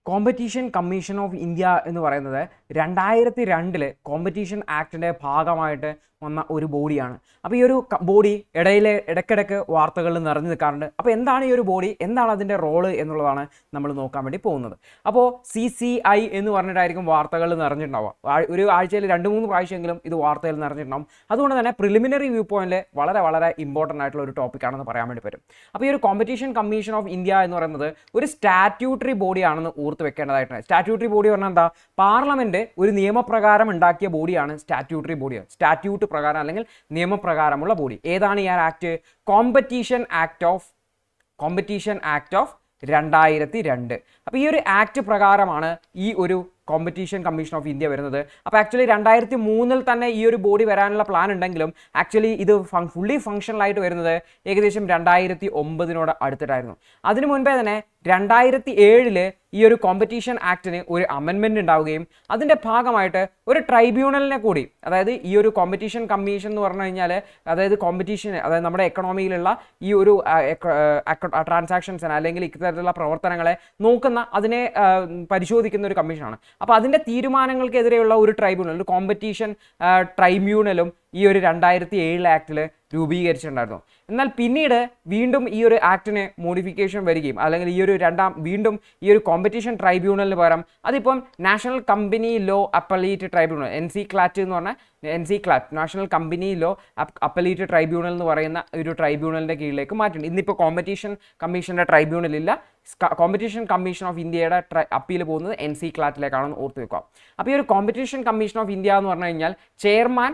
competition commission of India എന്ന് പറയുന്നത് രണ്ടായിരത്തി രണ്ടില് കോമ്പറ്റീഷൻ ആക്ടിൻ്റെ ഭാഗമായിട്ട് വന്ന ഒരു ബോഡിയാണ് അപ്പോൾ ഈ ഒരു ബോഡി ഇടയിലെ ഇടയ്ക്കിടയ്ക്ക് വാർത്തകളിൽ നിറഞ്ഞു നിൽക്കാറുണ്ട് അപ്പോൾ എന്താണ് ഈ ഒരു ബോഡി എന്താണ് അതിൻ്റെ റോള് എന്നുള്ളതാണ് നമ്മൾ നോക്കാൻ വേണ്ടി പോകുന്നത് അപ്പോൾ സി സി ഐ എന്ന് പറഞ്ഞിട്ടായിരിക്കും വാർത്തകൾ നിറഞ്ഞിട്ടുണ്ടാവുക ആ- ഒരു ആഴ്ചയിൽ രണ്ട് മൂന്ന് പ്രാവശ്യമെങ്കിലും ഇത് വാർത്തയിൽ നിറഞ്ഞിട്ടുണ്ടാവും അതുകൊണ്ട് തന്നെ പ്രിലിമിനറി വ്യൂ പോയിന്റിൽ വളരെ വളരെ ഇമ്പോർട്ടൻ്റ് ആയിട്ടുള്ള ഒരു ടോപ്പിക്കാണെന്ന് പറയാൻ വേണ്ടി പറ്റും അപ്പോൾ ഈ ഒരു കോമ്പറ്റീഷൻ കമ്മീഷൻ ഓഫ് ഇന്ത്യ എന്ന് പറയുന്നത് ഒരു സ്റ്റാറ്റ്യൂട്ടറി ബോഡിയാണെന്ന് ഓർത്ത് വെക്കേണ്ടതായിട്ടുണ്ട് സ്റ്റാറ്റ്യൂട്ടറി ബോഡി പറഞ്ഞാൽ എന്താ പാർലമെന്റ് ഒരു നിയമപ്രകാരം ഉണ്ടാക്കിയ ബോഡിയാണ് സ്റ്റാറ്റ്യൂട്ടറി ബോഡി സ്റ്റാറ്റ്യൂട്ട് പ്രകാരം അല്ലെങ്കിൽ നിയമപ്രകാരമുള്ള ബോഡി ഏതാണ് ഈ act competition act of competition act of രണ്ടായിരത്തി രണ്ട് അപ്പോൾ ഈ ഒരു ആക്ട് പ്രകാരമാണ് ഈ ഒരു കോമ്പറ്റീഷൻ കമ്മീഷൻ ഓഫ് ഇന്ത്യ വരുന്നത് അപ്പോൾ ആക്ച്വലി രണ്ടായിരത്തി മൂന്നിൽ തന്നെ ഈ ഒരു ബോഡി വരാനുള്ള പ്ലാൻ ഉണ്ടെങ്കിലും ആക്ച്വലി ഇത് ഫുള്ളി ഫങ്ഷണലായിട്ട് വരുന്നത് ഏകദേശം രണ്ടായിരത്തി ഒമ്പതിനോട് അടുത്തിട്ടായിരുന്നു അതിനു മുൻപേ തന്നെ രണ്ടായിരത്തി ഏഴില് ഈ ഒരു കോമ്പറ്റീഷൻ ആക്ടിന് ഒരു അമെൻമെന്റ് ഉണ്ടാവുകയും അതിൻ്റെ ഭാഗമായിട്ട് ഒരു ട്രൈബ്യൂണലിനെ കൂടി അതായത് ഈ ഒരു കോമ്പറ്റീഷൻ കമ്മീഷൻ എന്ന് പറഞ്ഞു കഴിഞ്ഞാൽ അതായത് കോമ്പറ്റീഷൻ അതായത് നമ്മുടെ എക്കണോമിയിലുള്ള ഈ ഒരു ട്രാൻസാക്ഷൻസിന് അല്ലെങ്കിൽ ഇത്തരത്തിലുള്ള പ്രവർത്തനങ്ങളെ നോക്കുന്ന അതിനെ ആ, പരിശോധിക്കുന്ന ഒരു കമ്മീഷനാണ് അപ്പോൾ അതിൻ്റെ തീരുമാനങ്ങൾക്കെതിരെയുള്ള ഒരു ട്രൈബ്യൂണൽ ഒരു കോമ്പറ്റീഷൻ ട്രൈബ്യൂണലും ഈ ഒരു രണ്ടായിരത്തി ഏഴിലെ ആക്ടിൽ രൂപീകരിച്ചിട്ടുണ്ടായിരുന്നു എന്നാൽ പിന്നീട് വീണ്ടും ഈ ഒരു ആക്ടിന് മോഡിഫിക്കേഷൻ വരികയും അല്ലെങ്കിൽ ഈ ഒരു രണ്ടാം വീണ്ടും ഈ ഒരു കോമ്പറ്റീഷൻ ട്രൈബ്യൂണലിന് പകരം അതിപ്പം national company law appellate tribunal N C LAT എന്ന് പറഞ്ഞാൽ N C LAT national company law appellate tribunal എന്ന് പറയുന്ന ഒരു ട്രൈബ്യൂണലിൻ്റെ കീഴിലേക്ക് മാറ്റിയിട്ടുണ്ട് ഇന്നിപ്പോൾ കോമ്പറ്റീഷൻ കമ്മീഷൻ്റെ ട്രൈബ്യൂണൽ ഇല്ല കോമ്പറ്റീഷൻ കമ്മീഷൻ ഓഫ് ഇന്ത്യയുടെ അപ്പീൽ പോകുന്നത് എൻ സി ക്ലാറ്റിലേക്കാണെന്ന് ഓർത്ത് വെക്കുക അപ്പോൾ ഈ ഒരു കോമ്പറ്റീഷൻ കമ്മീഷൻ ഓഫ് ഇന്ത്യ എന്ന് പറഞ്ഞു കഴിഞ്ഞാൽ ചെയർമാൻ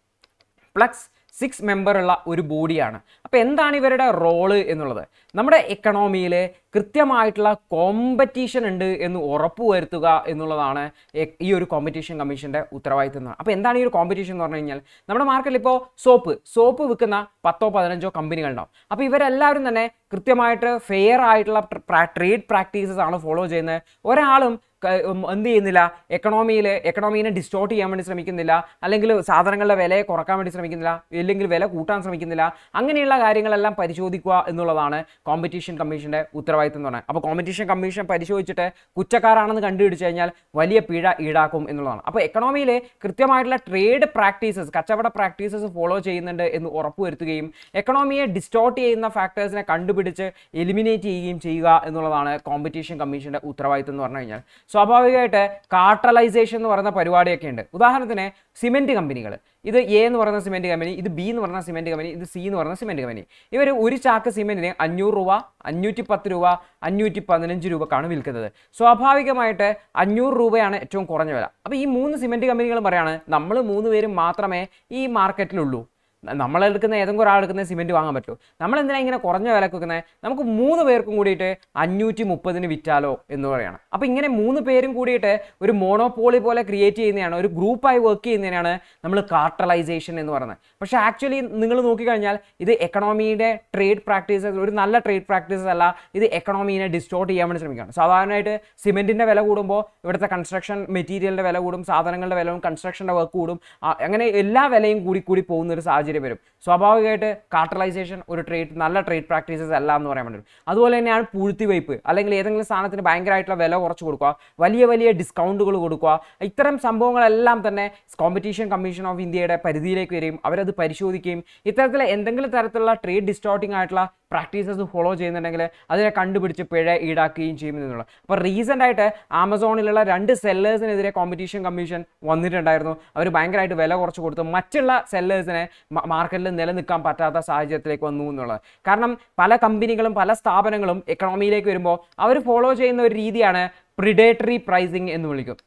പ്ലസ് സിക്സ് മെമ്പറുള്ള ഒരു ബോഡിയാണ് അപ്പോൾ എന്താണ് ഇവരുടെ റോള് എന്നുള്ളത് നമ്മുടെ എക്കണോമിയിൽ കൃത്യമായിട്ടുള്ള കോമ്പറ്റീഷൻ ഉണ്ട് എന്ന് ഉറപ്പുവരുത്തുക എന്നുള്ളതാണ് എ- ഈ ഒരു കോമ്പറ്റീഷൻ കമ്മീഷൻ്റെ ഉത്തരവാദിത്തം എന്ന് അപ്പോൾ എന്താണ് ഈ ഒരു കോമ്പറ്റീഷൻ എന്ന് പറഞ്ഞു കഴിഞ്ഞാൽ നമ്മുടെ മാർക്കറ്റിൽ ഇപ്പോൾ സോപ്പ് സോപ്പ് വിൽക്കുന്ന പത്തോ പതിനഞ്ചോ കമ്പനികളുണ്ടാവും അപ്പോൾ ഇവരെല്ലാവരും തന്നെ കൃത്യമായിട്ട് ഫെയർ ആയിട്ടുള്ള ട്രേഡ് പ്രാക്ടീസസ് ആണ് ഫോളോ ചെയ്യുന്നത് ഒരാളും ക- ഉം, എന്ത് ചെയ്യുന്നില്ല എക്കണോമിയിൽ എക്കണോമീനെ ഡിസ്റ്റോർട്ട് ചെയ്യാൻ വേണ്ടി ശ്രമിക്കുന്നില്ല അല്ലെങ്കിൽ സാധനങ്ങളുടെ വിലയെ കുറക്കാൻ വേണ്ടി ശ്രമിക്കുന്നില്ല ഇല്ലെങ്കിൽ വില കൂട്ടാൻ ശ്രമിക്കുന്നില്ല അങ്ങനെയുള്ള കാര്യങ്ങളെല്ലാം പരിശോധിക്കുക എന്നുള്ളതാണ് കോമ്പറ്റീഷൻ കമ്മീഷൻ്റെ ഉത്തരവാദിത്തം എന്ന് പറയുന്നത് അപ്പോൾ കോമ്പറ്റീഷൻ കമ്മീഷൻ പരിശോധിച്ചിട്ട് കുറ്റക്കാരാണെന്ന് കണ്ടുപിടിച്ച് കഴിഞ്ഞാൽ വലിയ പിഴ ഈടാക്കും എന്നുള്ളതാണ് അപ്പോൾ എക്കണോമിയിൽ കൃത്യമായിട്ടുള്ള ട്രേഡ് പ്രാക്ടീസസ് കച്ചവട പ്രാക്ടീസസ് ഫോളോ ചെയ്യുന്നുണ്ട് എന്ന് ഉറപ്പുവരുത്തുകയും എക്കണോമിയെ ഡിസ്റ്റോർട്ട് ചെയ്യുന്ന ഫാക്ടേഴ്സിനെ കണ്ടുപിടിച്ച് എലിമിനേറ്റ് ചെയ്യുകയും ചെയ്യുക എന്നുള്ളതാണ് കോമ്പറ്റീഷൻ കമ്മീഷൻ്റെ ഉത്തരവാദിത്തം എന്ന് പറഞ്ഞു കഴിഞ്ഞാൽ സ്വാഭാവികമായിട്ട് കാർട്ടലൈസേഷൻ എന്ന് പറയുന്ന പരിപാടിയൊക്കെ ഉണ്ട് ഉദാഹരണത്തിന് സിമെൻറ്റ് കമ്പനികൾ ഇത് എ എന്ന് പറയുന്ന സിമെൻറ്റ് കമ്പനി ഇത് ബി എന്ന് പറയുന്ന സിമെൻറ്റ് കമ്പനി ഇത് സി എന്ന് പറയുന്ന സിമെൻറ്റ് കമ്പനി ഇവർ ഒരു ചാക്ക് സിമെൻറ്റിന് അഞ്ഞൂറ് രൂപ അഞ്ഞൂറ്റി പത്ത് രൂപ അഞ്ഞൂറ്റി പതിനഞ്ച് രൂപക്കാണ് വിൽക്കുന്നത് സ്വാഭാവികമായിട്ട് അഞ്ഞൂറ് രൂപയാണ് ഏറ്റവും കുറഞ്ഞ വില അപ്പോൾ ഈ മൂന്ന് സിമെൻറ്റ് കമ്പനികളും പറയാണ് നമ്മൾ മൂന്ന് പേരും മാത്രമേ ഈ മാർക്കറ്റിലുള്ളൂ നമ്മൾ എടുക്കുന്ന ഏതെങ്കിലും ഒരാൾ എടുക്കുന്ന സിമെൻറ്റ് വാങ്ങാൻ പറ്റുമോ നമ്മൾ എന്തിനാ ഇങ്ങനെ കുറഞ്ഞ വിലക്ക് വെക്കുന്നത് നമുക്ക് മൂന്ന് പേർക്കും കൂടിയിട്ട് അഞ്ഞൂറ്റി മുപ്പതിന് വിറ്റാലോ എന്ന് പറയണം അപ്പോൾ ഇങ്ങനെ മൂന്ന് പേരും കൂടിയിട്ട് ഒരു മോണോപോളി പോലെ ക്രിയേറ്റ് ചെയ്യുന്നതാണ് ഒരു ഗ്രൂപ്പായി വർക്ക് ചെയ്യുന്നതിനാണ് നമ്മൾ കാർട്ടലൈസേഷൻ എന്ന് പറയുന്നത് പക്ഷേ ആക്ച്വലി നിങ്ങൾ നോക്കിക്കഴിഞ്ഞാൽ ഇത് എക്കണോമിയുടെ ട്രേഡ് പ്രാക്ടീസസ് ഒരു നല്ല ട്രേഡ് പ്രാക്ടീസസ് അല്ല ഇത് എക്കണോമീനെ ഡിസ്റ്റോർട്ട് ചെയ്യാൻ വേണ്ടി ശ്രമിക്കുകയാണ് സാധാരണയായിട്ട് സിമെൻറ്റിൻ്റെ വില കൂടുമ്പോൾ ഇവിടുത്തെ കൺസ്ട്രക്ഷൻ മെറ്റീരിയലിൻ്റെ വില കൂടും സാധനങ്ങളുടെ വില കൂടും കൺസ്ട്രക്ഷൻ്റെ വർക്ക് കൂടും ആ, അങ്ങനെ എല്ലാ വിലയും കൂടി കൂടി പോകുന്ന ഒരു സാഹചര്യം വരും സ്വാഭാവികമായിട്ട് കാർട്ടലൈസേഷൻ ഒരു ട്രേഡ് നല്ല ട്രേഡ് പ്രാക്ടീസസ് അല്ല എന്ന് പറയാൻ പറ്റും അതുപോലെ തന്നെയാണ് പൂഴ്ത്തി വയ്പ് അല്ലെങ്കിൽ ഏതെങ്കിലും സാധനത്തിന് ഭയങ്കരമായിട്ടുള്ള വില കുറച്ച് കൊടുക്കുക വലിയ വലിയ ഡിസ്കൗണ്ടുകൾ കൊടുക്കുക ഇത്തരം സംഭവങ്ങളെല്ലാം തന്നെ കോമ്പറ്റീഷൻ കമ്മീഷൻ ഓഫ് ഇന്ത്യയുടെ പരിധിയിലേക്ക് വരികയും അവരത് പരിശോധിക്കുകയും ഇത്തരത്തിലെ എന്തെങ്കിലും തരത്തിലുള്ള ട്രേഡ് ഡിസ്റ്റോർട്ടിംഗ് ആയിട്ടുള്ള പ്രാക്ടീസസ് ഫോളോ ചെയ്യുന്നുണ്ടെങ്കിൽ അതിനെ കണ്ടുപിടിച്ച് പിഴ ഈടാക്കുകയും ചെയ്യും എന്നുള്ളത് അപ്പോൾ റീസെൻ്റ് ആയിട്ട് ആമസോണിലുള്ള രണ്ട് സെല്ലേഴ്സിനെതിരെ കോമ്പറ്റീഷൻ കമ്മീഷൻ വന്നിട്ടുണ്ടായിരുന്നു അവർ ഭയങ്കരമായിട്ട് വില കുറച്ച് കൊടുത്തു മറ്റുള്ള സെല്ലേഴ്സിനെ മാർക്കറ്റിൽ നിലനിൽക്കാൻ പറ്റാത്ത സാഹചര്യത്തിലേക്ക് വന്നു എന്നുള്ളത് കാരണം പല കമ്പനികളും പല സ്ഥാപനങ്ങളും എക്കണോമിയിലേക്ക് വരുമ്പോൾ അവർ ഫോളോ ചെയ്യുന്ന ഒരു രീതിയാണ് പ്രിഡേറ്ററി പ്രൈസിങ് എന്ന് വിളിക്കും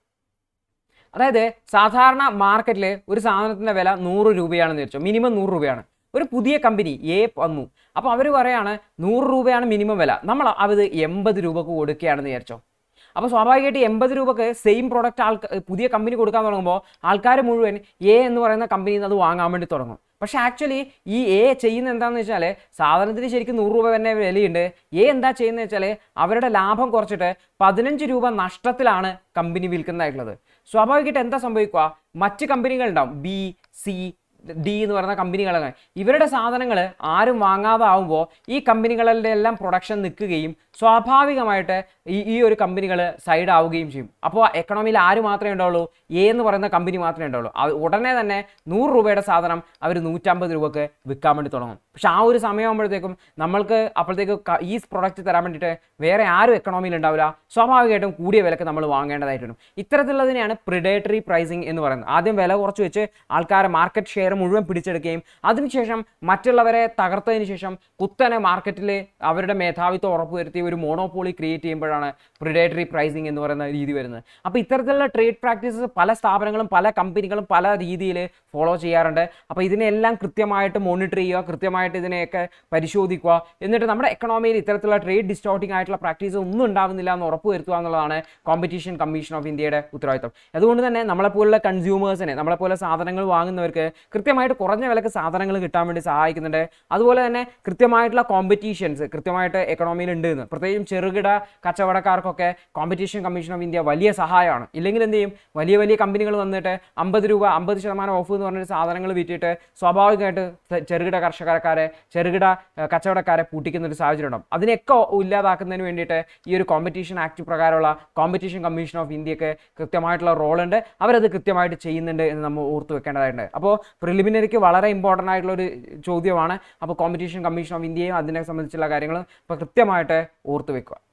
അതായത് സാധാരണ മാർക്കറ്റിൽ ഒരു സാധനത്തിൻ്റെ വില നൂറ് രൂപയാണെന്ന് വെച്ചോ മിനിമം നൂറ് രൂപയാണ് ഒരു പുതിയ കമ്പനി എ വന്നു അപ്പോൾ അവർ പറയാണ് നൂറ് രൂപയാണ് മിനിമം വില നമ്മൾ അത് എൺപത് രൂപക്ക് കൊടുക്കുകയാണെന്ന് വിചാരിച്ചോ അപ്പോൾ സ്വാഭാവികമായിട്ട് എൺപത് രൂപക്ക് സെയിം പ്രോഡക്റ്റ് ആൾക്ക് പുതിയ കമ്പനി കൊടുക്കാൻ തുടങ്ങുമ്പോൾ ആൾക്കാർ മുഴുവൻ എ എന്ന് പറയുന്ന കമ്പനിയിൽ നിന്ന് അത് വാങ്ങാൻ വേണ്ടി തുടങ്ങും പക്ഷേ ആക്ച്വലി ഈ എ ചെയ്യുന്ന എന്താണെന്ന് വെച്ചാൽ സാധനത്തിന് ശരിക്കും നൂറ് രൂപ തന്നെ വിലയുണ്ട് എ എന്താ ചെയ്യുന്നത് വെച്ചാൽ അവരുടെ ലാഭം കുറച്ചിട്ട് പതിനഞ്ച് രൂപ നഷ്ടത്തിലാണ് കമ്പനി വിൽക്കുന്നതായിട്ടുള്ളത് സ്വാഭാവികമായിട്ട് എന്താ സംഭവിക്കുക മറ്റ് കമ്പനികളുണ്ടാവും ബി സി ഡി എന്ന് പറയുന്ന കമ്പനികളൊക്കെ ഇവരുടെ സാധനങ്ങൾ ആരും വാങ്ങാതെ ആവുമ്പോൾ ഈ കമ്പനികളുടെ എല്ലാം പ്രൊഡക്ഷൻ നിൽക്കുകയും സ്വാഭാവികമായിട്ട് ഈ ഈ ഒരു കമ്പനികൾ സൈഡ് ആവുകയും ചെയ്യും അപ്പോൾ എക്കണോമിയിൽ ആര് മാത്രമേ ഉണ്ടാവുള്ളൂ എ എന്ന് പറയുന്ന കമ്പനി മാത്രമേ ഉണ്ടാവുള്ളൂ അത് ഉടനെ തന്നെ നൂറ് രൂപയുടെ സാധനം അവർ നൂറ്റമ്പത് രൂപക്ക് വിൽക്കാൻ വേണ്ടി തുടങ്ങും പക്ഷെ ആ ഒരു സമയമാകുമ്പോഴത്തേക്കും നമ്മൾക്ക് അപ്പോഴത്തേക്ക് ക- ഈ പ്രൊഡക്റ്റ് തരാൻ വേണ്ടിയിട്ട് വേറെ ആരും എക്കണോമിയിൽ ഉണ്ടാവില്ല സ്വാഭാവികമായിട്ടും കൂടിയ വിലക്ക് നമ്മൾ വാങ്ങേണ്ടതായിട്ട് വരും ഇത്തരത്തിലുള്ളതിനെയാണ് പ്രിഡേറ്ററി പ്രൈസിങ് എന്ന് പറയുന്നത് ആദ്യം വില കുറച്ച് വെച്ച് ആൾക്കാരെ മാർക്കറ്റ് ഷെയർ മുഴുവൻ പിടിച്ചെടുക്കുകയും അതിനുശേഷം മറ്റുള്ളവരെ തകർത്തതിന് ശേഷം കുത്തനെ മാർക്കറ്റിൽ അവരുടെ മേധാവിത്വം ഉറപ്പുവരുത്തി ഒരു മോണോപോളി ക്രിയേറ്റ് ചെയ്യുമ്പോഴാണ് പ്രിഡേറ്ററി പ്രൈസിങ് എന്ന് പറയുന്ന രീതി വരുന്നത് അപ്പോൾ ഇത്തരത്തിലുള്ള ട്രേഡ് പ്രാക്ടീസസ് പല സ്ഥാപനങ്ങളും പല കമ്പനികളും പല രീതിയിൽ ഫോളോ ചെയ്യാറുണ്ട് അപ്പോൾ ഇതിനെല്ലാം കൃത്യമായിട്ട് മോണിറ്റർ ചെയ്യുക കൃത്യമായിട്ട് ഇതിനെയൊക്കെ പരിശോധിക്കുക എന്നിട്ട് നമ്മുടെ എക്കണോമിയിൽ ഇത്തരത്തിലുള്ള ട്രേഡ് ഡിസ്റ്റോർട്ടിംഗ് ആയിട്ടുള്ള പ്രാക്ടീസ് ഒന്നും ഉണ്ടാവുന്നില്ല എന്ന് ഉറപ്പുവരുത്തുക എന്നുള്ളതാണ് കോമ്പറ്റീഷൻ കമ്മീഷൻ ഓഫ് ഇന്ത്യയുടെ ഉത്തരവാദിത്തം അതുകൊണ്ട് തന്നെ നമ്മളെപ്പോലുള്ള കൺസ്യൂമേഴ്സിനെ നമ്മളെപ്പോലെ സാധനങ്ങൾ വാങ്ങുന്നവർക്ക് കൃത്യമായിട്ട് കുറഞ്ഞ വിലക്ക് സാധനങ്ങൾ കിട്ടാൻ വേണ്ടി സഹായിക്കുന്നുണ്ട് അതുപോലെ തന്നെ കൃത്യമായിട്ടുള്ള കോമ്പറ്റീഷൻസ് കൃത്യമായിട്ട് എക്കണോമിയിൽ ഉണ്ട് എന്ന് പ്രത്യേകിച്ചും ചെറുകിട കച്ചവടക്കാർക്കൊക്കെ കോമ്പറ്റീഷൻ കമ്മീഷൻ ഓഫ് ഇന്ത്യ വലിയ സഹായമാണ് ഇല്ലെങ്കിൽ എന്ത് ചെയ്യും വലിയ വലിയ കമ്പനികൾ വന്നിട്ട് അമ്പത് രൂപ അമ്പത് ശതമാനം ഓഫ് എന്ന് പറഞ്ഞിട്ട് സാധനങ്ങൾ വിറ്റിട്ട് സ്വാഭാവികമായിട്ട് ചെ- ചെറുകിട കർഷകക്കാരെ ചെറുകിട ഏഹ്, കച്ചവടക്കാരെ പൂട്ടിക്കുന്ന ഒരു സാഹചര്യം ഉണ്ടാവും അതിനെയൊക്കെ ഇല്ലാതാക്കുന്നതിന് വേണ്ടിയിട്ട് ഈ ഒരു കോമ്പറ്റീഷൻ ആക്ട് പ്രകാരമുള്ള കോമ്പറ്റീഷൻ കമ്മീഷൻ ഓഫ് ഇന്ത്യക്ക് കൃത്യമായിട്ടുള്ള റോളുണ്ട് അവരത് കൃത്യമായിട്ട് ചെയ്യുന്നുണ്ട് എന്ന് നമ്മൾ ഓർത്ത് വെക്കേണ്ടതായിട്ടുണ്ട് അപ്പോൾ പ്രിലിമിനറിക്ക് വളരെ ഇമ്പോർട്ടൻ്റ് ആയിട്ടുള്ള ഒരു ചോദ്യമാണ് അപ്പോൾ കോമ്പറ്റീഷൻ കമ്മീഷൻ ഓഫ് ഇന്ത്യയും അതിനെ സംബന്ധിച്ചുള്ള കാര്യങ്ങളും അപ്പോൾ കൃത്യമായിട്ട് ഓർത്ത് വെക്കുക